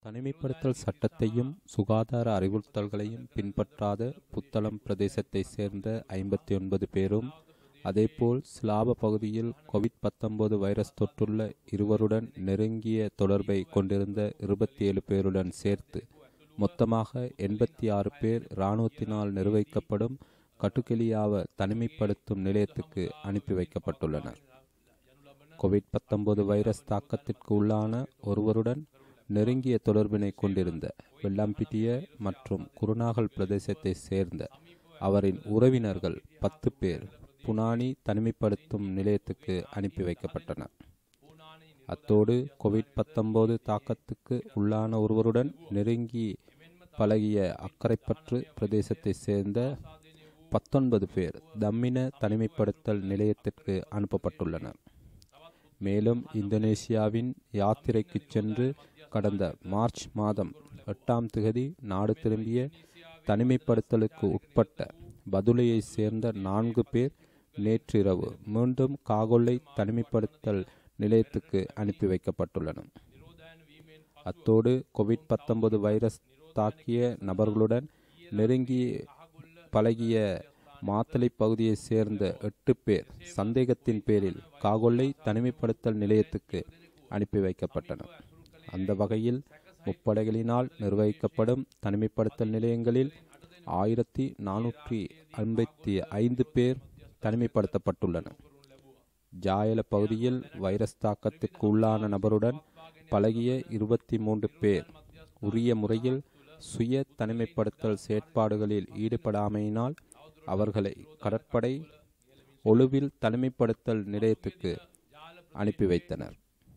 தனிமைப்படுத்தல் சட்டத்தையும் சுகாதார அறிவுறுத்தல்களையும் பின்பற்றாத புத்தளம் பிரதேசத்தைச் சேர்ந்த ஐம்பத்தி ஒன்பது பேரும் அதேபோல் ஸ்லாப பகுதியில் கோவிட் பத்தொன்பது வைரஸ் தொற்றுள்ள இருவருடன் நெருங்கிய தொடர்பை கொண்டிருந்த இருபத்தி ஏழு பேருடன் சேர்த்து மொத்தமாக எண்பத்தி ஆறு பேர் இராணுவத்தினால் நிர்வகிக்கப்படும் கட்டுக்கெலியாவ தனிமைப்படுத்தும் நிலையத்துக்கு அனுப்பி வைக்கப்பட்டுள்ளனர் கோவிட் பத்தொன்பது வைரஸ் தாக்கத்திற்கு உள்ளான ஒருவருடன் நெருங்கிய தொடர்பினை கொண்டிருந்த வெள்ளாம்பிட்டிய மற்றும் குருநாகல் பிரதேசத்தை சேர்ந்த அவரின் உறவினர்கள் பத்து பேர் புனானி தனிமைப்படுத்தும் நிலையத்துக்கு அனுப்பி வைக்கப்பட்டனர் அத்தோடு கோவிட் பத்தொன்பது தாக்கத்துக்கு உள்ளான ஒருவருடன் நெருங்கி பழகிய அக்கரைப்பற்று பிரதேசத்தை சேர்ந்த பத்தொன்பது பேர் தம்மின தனிமைப்படுத்தல் நிலையத்திற்கு அனுப்பப்பட்டுள்ளனர் மேலும் இந்தோனேசியாவின் யாத்திரைக்கு சென்று கடந்த மார்ச் மாதம் எட்டாம் திகதி நாடு திரும்பிய தனிமைப்படுத்தலுக்கு உட்பட்ட பதுளையை சேர்ந்த நான்கு பேர் நேற்றிரவு மீண்டும் காகொள்ளை தனிமைப்படுத்தல் நிலையத்துக்கு அனுப்பி வைக்கப்பட்டுள்ளனர் அத்தோடு கோவிட் பத்தொன்பது வைரஸ் தாக்கிய நபர்களுடன் நெருங்கி பழகிய மாத்தளை பகுதியைச் சேர்ந்த எட்டு பேர் சந்தேகத்தின் பேரில் காகொள்ளை தனிமைப்படுத்தல் நிலையத்துக்கு அனுப்பி வைக்கப்பட்டனர் அந்த வகையில் முப்படைகளினால் நிர்வகிக்கப்படும் தனிமைப்படுத்தல் நிலையங்களில் ஆயிரத்தி நானூற்றி ஐம்பத்தி ஐந்து பேர் தனிமைப்படுத்தப்பட்டுள்ளனர் ஜாயல பகுதியில் வைரஸ் தாக்கத்திற்கு உள்ளான நபருடன் பழகிய இருபத்தி மூன்று பேர் உரிய முறையில் சுய தனிமைப்படுத்தல் செயற்பாடுகளில் ஈடுபடாமையினால் அவர்களை கடற்படை ஒழுவில் தனிமைப்படுத்தல் நிலையத்துக்கு அனுப்பி வைத்தனர்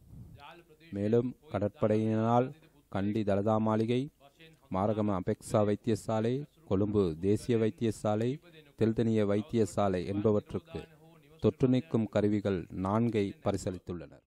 மேலும் கடற்படையினால் கண்டி தலதா மாளிகை மாரகம அபெக்சா வைத்தியசாலை கொழும்பு தேசிய வைத்தியசாலை தெல்தனிய வைத்தியசாலை என்பவற்றுக்கு தொற்று நீக்கும் கருவிகள் நான்கை பரிசளித்துள்ளனர்